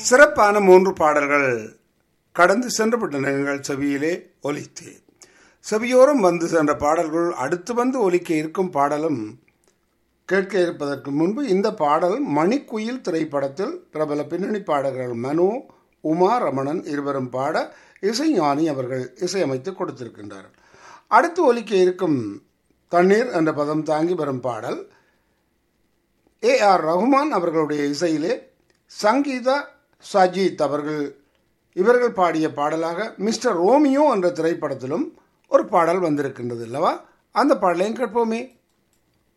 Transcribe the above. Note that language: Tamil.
சிறப்பான மூன்று பாடல்கள் கடந்து சென்றப்பட்ட நிகழ்கள் செவியிலே ஒலித்து செவியோரம் வந்து சென்ற பாடல்கள் அடுத்து வந்து ஒலிக்க இருக்கும் பாடலும் கேட்க இருப்பதற்கு முன்பு இந்த பாடல் மணிக்குயில் திரைப்படத்தில் பிரபல பின்னணி பாடகர்கள் மனு உமா ரமணன் இருவரும் பாட இசைஞானி அவர்கள் இசையமைத்து கொடுத்திருக்கின்றார்கள் அடுத்து ஒலிக்க இருக்கும் தண்ணீர் என்ற பதம் தாங்கி வரும் பாடல் ஏ ஆர் ரஹ்மான் அவர்களுடைய இசையிலே சங்கீதா சஜித் அவர்கள் இவர்கள் பாடிய பாடலாக மிஸ்டர் ரோமியோ என்ற திரைப்படத்திலும் ஒரு பாடல் வந்திருக்கின்றது அல்லவா அந்த பாடலையும் கேட்போமே